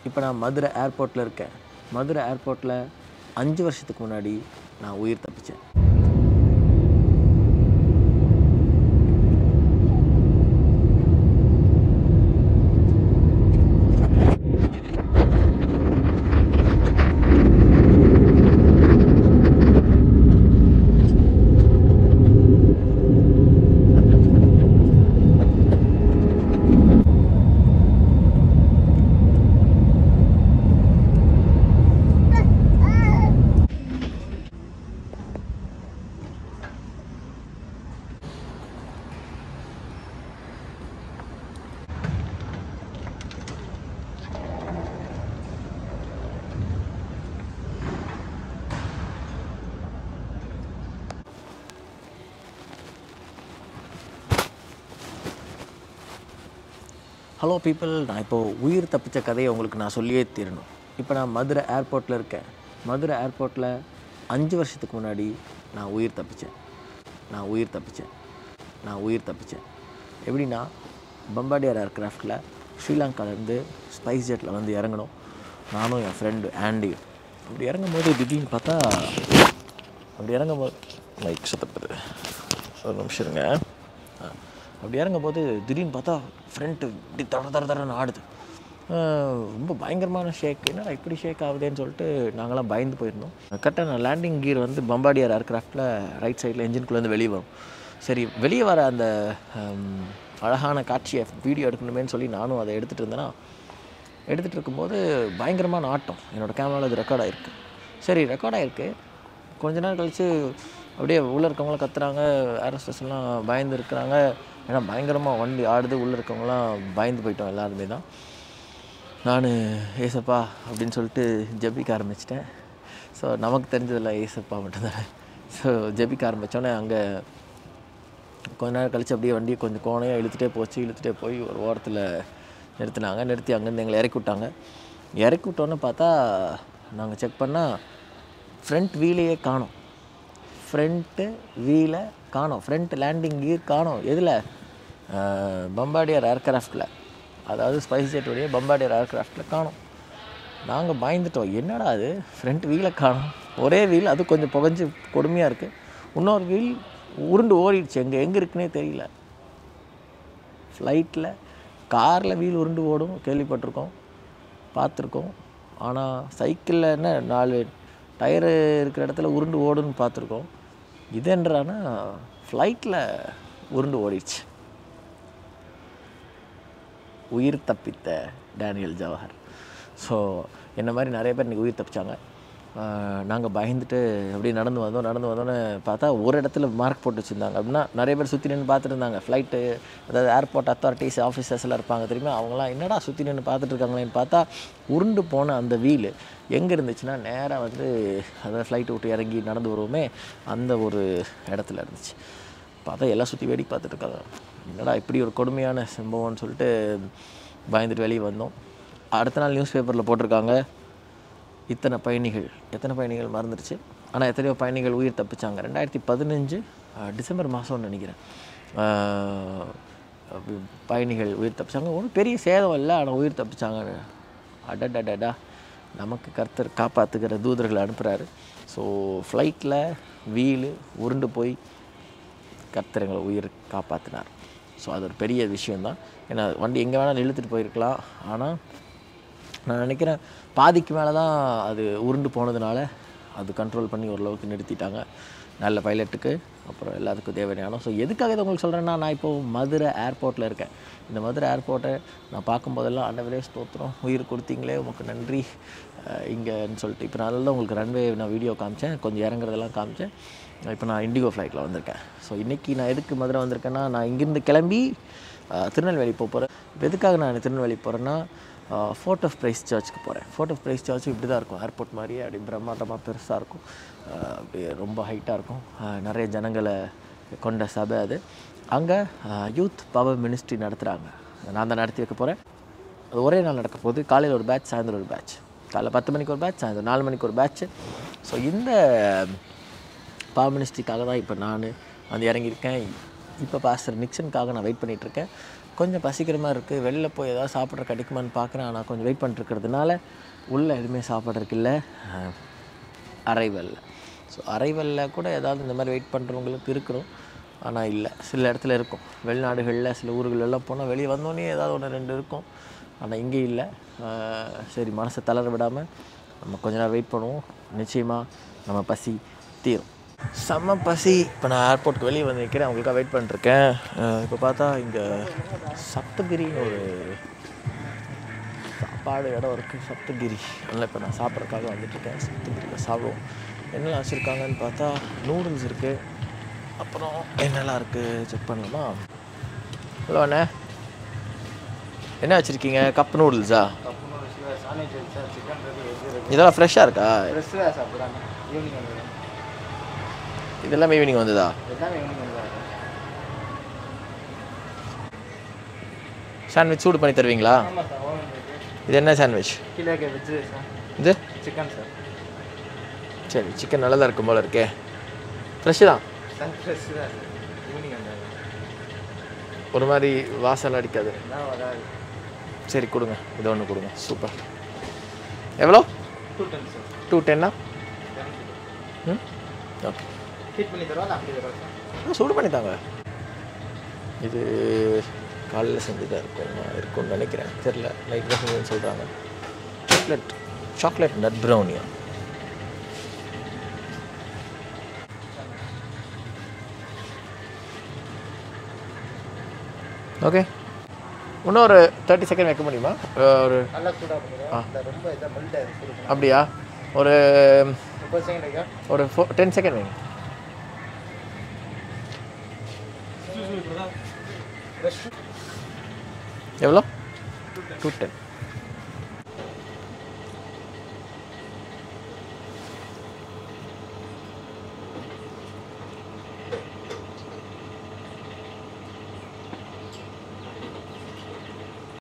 இப்போ நான் மதுரை ஏர்போர்ட்டில் இருக்கேன் மதுரை ஏர்போர்ட்டில் அஞ்சு வருஷத்துக்கு முன்னாடி நான் உயிர் தப்பிச்சேன் ஹலோ பீப்புள் நான் இப்போது உயிர் தப்பிச்ச கதையை உங்களுக்கு நான் சொல்லியே தீரணும் இப்போ நான் மதுரை ஏர்போர்ட்டில் இருக்கேன் மதுரை ஏர்போர்ட்டில் அஞ்சு வருஷத்துக்கு முன்னாடி நான் உயிர் தப்பிச்சேன் நான் உயிர் தப்பிச்சேன் நான் உயிர் தப்பிச்சேன் எப்படின்னா பம்பாடியார் ஏர்க்ராஃப்டில் ஸ்ரீலங்காலேருந்து ஸ்பைஸ் ஜெட்டில் வந்து இறங்கணும் நானும் என் ஃப்ரெண்டு ஆண்டியும் அப்படி இறங்கும் போது திடீர்னு பார்த்தா அப்படி இறங்கும் போது மைக் சுத்தப்படுது ஒரு நிமிஷம் இருங்க ஆ. அப்படி இறங்கும் போது திடீர்னு பார்த்தா ஃப்ரண்ட்டு இப்படி தர தர தரன்னு ஆடுது ஆ, ரொம்ப பயங்கரமான ஷேக் என்னடா இப்படி ஷேக் ஆகுதேன்னு சொல்லிட்டு நாங்களாம் பயந்து போயிருந்தோம் கரெக்டாக நான் லேண்டிங் கியர் வந்து பம்பாடியார் ஏர்க்ராஃப்டில் ரைட் சைடில் என்ஜின்குள்ளேருந்து வெளியே வரும் சரி வெளியே வர அந்த ஹம், அழகான காட்சியை வீடியோ எடுக்கணுமேன்னு சொல்லி நானும் அதை எடுத்துகிட்டு இருந்தேன்னா எடுத்துகிட்டு இருக்கும்போது பயங்கரமான ஆட்டம் என்னோடய கேமராவில் அது ரெக்கார்ட் ஆகிருக்கு சரி ரெக்கார்ட் ஆகிருக்கு கொஞ்ச நேரம் கழித்து அப்படியே உள்ளே இருக்கவங்களாம் கத்துறாங்க ஏரோஸ்டர்ஸ் எல்லாம் பயந்து இருக்கிறாங்க ஏன்னா பயங்கரமாக வண்டி ஆடுது உள்ளே இருக்கவங்களாம் பயந்து போயிட்டோம் எல்லாருமே தான் நான் ஏசப்பா அப்படின்னு சொல்லிட்டு ஜெபிக்க ஆரம்பிச்சிட்டேன் ஸோ நமக்கு தெரிஞ்சதில்ல ஏசப்பா மட்டும்தானே ஸோ ஜெபிக்க ஆரம்பித்தோன்னே அங்கே கொஞ்ச நேரம் கழிச்சு அப்படியே வண்டியை கொஞ்சம் கோணையாக இழுத்துட்டே போச்சு இழுத்துட்டே போய் ஒரு ஓரத்தில் நிறுத்தினாங்க நிறுத்தி அங்கேருந்து எங்களை இறக்கி விட்டாங்க இறக்கி விட்டோன்னு பார்த்தா நாங்கள் செக் பண்ணால் ஃப்ரண்ட் வீலையே காணோம் ஃப்ரண்ட்டு வீலை காணோம் ஃப்ரண்ட் லேண்டிங் கியர் காணோம் எதில் பம்பாடியர் ஏர்க்ராஃப்டில் அதாவது ஸ்பைஸ் ஜெட்டுடைய பம்பாடியர் ஏர்க்ராஃப்டில் காணோம் நாங்கள் பயந்துட்டோம் என்னடா அது ஃப்ரண்ட் வீலை காணோம் ஒரே வீல் அது கொஞ்சம் புகஞ்சு கொடுமையாக இருக்குது இன்னொரு வீல் உருண்டு ஓடிடுச்சு எங்கே எங்கே இருக்குன்னே தெரியல ஃப்ளைட்டில் காரில் வீல் உருண்டு ஓடும் கேள்விப்பட்டிருக்கோம் பார்த்துருக்கோம் ஆனால் சைக்கிளில் என்ன நாலு டயரு இருக்கிற இடத்துல உருண்டு ஓடுன்னு பார்த்துருக்கோம் இது என்றானா ஃப்ளைட்டில் உருண்டு ஓடிடுச்சு உயிர் தப்பித்த டேனியல் ஜவஹர் ஸோ என்ன மாதிரி நிறைய பேர் இன்றைக்கி உயிர் தப்பிச்சாங்க நாங்கள் பயந்துட்டு அப்படியே நடந்து வந்தோம் நடந்து வந்தோன்னே பார்த்தா ஒரு இடத்துல மார்க் போட்டு வச்சுருந்தாங்க அப்படின்னா நிறைய பேர் சுற்றி நின்று பார்த்துட்டு இருந்தாங்க ஃப்ளைட்டு அதாவது ஏர்போர்ட் அத்தாரிட்டிஸ் ஆஃபீஸர்ஸ் எல்லாம் இருப்பாங்க தெரியுமா அவங்களாம் என்னடா சுற்றி நின்று பார்த்துட்டு இருக்காங்களேன்னு பார்த்தா உருண்டு போன அந்த வீல் எங்கே இருந்துச்சுன்னா நேராக வந்து அதாவது ஃப்ளைட்டு விட்டு இறங்கி நடந்து வருவோமே அந்த ஒரு இடத்துல இருந்துச்சு பார்த்தா எல்லாம் சுற்றி வேடிக்கை பார்த்துட்டு இருக்காங்க என்னடா இப்படி ஒரு கொடுமையான சம்பவம்னு சொல்லிட்டு பயந்துட்டு வெளியே வந்தோம் அடுத்த நாள் நியூஸ் பேப்பரில் போட்டிருக்காங்க இத்தனை பயணிகள் எத்தனை பயணிகள் மறந்துடுச்சு ஆனால் எத்தனையோ பயணிகள் உயிர் தப்பிச்சாங்க ரெண்டாயிரத்தி பதினஞ்சு டிசம்பர் மாதம்னு நினைக்கிறேன் அஹ், அப்படி பயணிகள் உயிர் தப்பிச்சாங்க ஒன்றும் பெரிய சேதம் இல்லை ஆனால் உயிர் தப்பிச்சாங்க அடடடடா நமக்கு கர்த்தர் காப்பாற்றுக்கிற தூதர்களை அனுப்புகிறாரு ஸோ ஃப்ளைட்டில் வீலு உருண்டு போய் கர்த்தர் எங்களை உயிர் காப்பாற்றினார் ஸோ அது ஒரு பெரிய விஷயந்தான் ஏன்னா வண்டி எங்கே வேணாலும் இழுத்துட்டு போயிருக்கலாம் ஆனால் நான் நினைக்கிறேன் பாதிக்கு மேலே தான் அது உருண்டு போனதுனால அது கண்ட்ரோல் பண்ணி ஓரளவுக்கு நிறுத்திட்டாங்க நல்ல பைலட்டுக்கு அப்புறம் எல்லாத்துக்கும் தேவையான ஸோ எதுக்காக இதை உங்களுக்கு சொல்கிறேன்னா நான் இப்போது மதுரை ஏர்போர்ட்டில் இருக்கேன் இந்த மதுரை ஏர்போர்ட்டை நான் பார்க்கும்போதெல்லாம் ஆண்டவரே ஸ்தோத்திரம் உயிர் கொடுத்தீங்களே உமக்கு நன்றி அஹ் இங்கேன்னு சொல்லிட்டு இப்போ நான் நல்லா உங்களுக்கு ரன்வே நான் வீடியோ காமிச்சேன் கொஞ்சம் இறங்குறதெல்லாம் காமிச்சேன் இப்போ நான் இண்டிகோ ஃப்ளைட்டில் வந்திருக்கேன் ஸோ இன்றைக்கி நான் எதுக்கு மதுரை வந்திருக்கேன்னா நான் இங்கேருந்து கிளம்பி அஹ், திருநெல்வேலி போக போகிறேன் இப்போ எதுக்காக நான் திருநெல்வேலி போகிறேன்னா ஃபோர்ட் ஆஃப் பிரைஸ் சர்ச்சுக்கு போகிறேன் ஃபோர்ட் ஆஃப் பிரைஸ் சர்ச் இப்படி தான் இருக்கும் ஏர்போர்ட் மாதிரியே அப்படி பிரம்மாண்டமாக பெருசாக இருக்கும் அஹ், அப்படியே ரொம்ப ஹைட்டாக இருக்கும் அஹ், நிறைய ஜனங்களை கொண்ட சபை அது அங்கே யூத் பவர் மினிஸ்ட்ரி நடத்துகிறாங்க நான் தான் நடத்தி வைக்க போகிறேன் அது ஒரே நாள் நடக்க போகுது காலையில் ஒரு பேட்ச் சாயந்தரம் ஒரு பேட்ச் காலைல பத்து மணிக்கு ஒரு பேட்ச் சாயந்தரம் நாலு மணிக்கு ஒரு பேட்ச் ஸோ இந்த பவர் மினிஸ்ட்ரிக்காக தான் இப்போ நான் வந்து இறங்கியிருக்கேன் இப்போ பாஸ்டர் நிக்சனுக்காக நான் வெயிட் பண்ணிகிட்ருக்கேன் கொஞ்சம் பசிக்கிற மாதிரி இருக்குது வெளில போய் ஏதாவது சாப்பிட்ற கிடைக்குமான்னு பார்க்குறேன் ஆனால் கொஞ்சம் வெயிட் பண்ணிருக்கிறதுனால உள்ளே எதுவுமே சாப்பிட்றதுக்கு இல்லை அரைவலில் ஸோ அரைவலில் கூட ஏதாவது இந்த மாதிரி வெயிட் பண்ணுறவங்களுக்கு இருக்கணும் ஆனால் இல்லை சில இடத்துல இருக்கும் வெளிநாடுகளில் சில ஊர்களெல்லாம் போனால் வெளியே வந்தோடனே ஏதாவது ஒன்று ரெண்டு இருக்கும் ஆனால் இங்கே இல்லை ஆஹ் சரி மனசை தளர விடாமல் நம்ம கொஞ்ச நேரம் வெயிட் பண்ணுவோம் நிச்சயமாக நம்ம பசி தீரும் செம்ம பசி இப்போ நான் ஏர்போர்ட்டுக்கு வெளியே வந்து நிற்கிறேன் அவங்களுக்காக வெயிட் பண்ணிருக்கேன் இப்போ பார்த்தா இங்கே சப்தகிரின்னு ஒரு சாப்பாடு இடம் இருக்குது சப்தகிரி அதனால் இப்போ நான் சாப்பிட்றதுக்காக வந்துட்டுருக்கேன் சப்தகிரியில் சாப்பிடுவோம் என்னெல்லாம் வச்சுருக்காங்கன்னு பார்த்தா நூடுல்ஸ் இருக்குது அப்புறம் என்னெல்லாம் இருக்குது செக் பண்ணலாமா ஹலோ அண்ணே என்ன வச்சுருக்கீங்க கப் நூடுல்ஸா இதெல்லாம் ஃப்ரெஷ்ஷாக இருக்கா இதெல்லாம் ஈவினிங் வந்ததா சாண்ட்விச் சூடு பண்ணி தருவீங்களா இது என்ன சாண்ட்விச் கிலோக்கு வச்சு இது சிக்கன் சார் சரி சிக்கன் நல்லா தான் இருக்கும் போல இருக்கே ஃப்ரெஷ்ஷு தான் சார் ஃப்ரெஷ் தான் சார் ஈவினிங் வந்தாங்க ஒரு மாதிரி வாசல் அடிக்காது என்ன வராது சரி கொடுங்க இது ஒன்று கொடுங்க சூப்பர் எவ்வளோ டூ டென் சார் டூ டென்னா ம் ஓகே ஹீட் பண்ணி தருவா அப்படி தருவா சார் ஆ, சூடு பண்ணி தாங்க இது காலையில் செஞ்சுதான் இருக்கும் இருக்கும்னு நினைக்கிறேன் தெரில நைட் தான் செஞ்சதுன்னு சொல்கிறாங்க சாக்லேட் சாக்லேட் நட் ப்ரௌனியா ஓகே இன்னும் ஒரு தேர்ட்டி செகண்ட் வைக்க முடியுமா அஹ் ஒரு நல்லா சூடாக பண்ணிடுவோம் இந்த ரொம்ப இதாக மெல்ட் ஆயிருக்கு சூடு அப்படியா ஒரு முப்பது செகண்ட் வைக்கா ஒரு ஃபோ டென் செகண்ட் வைங்க எவ்வளோ டூ டென்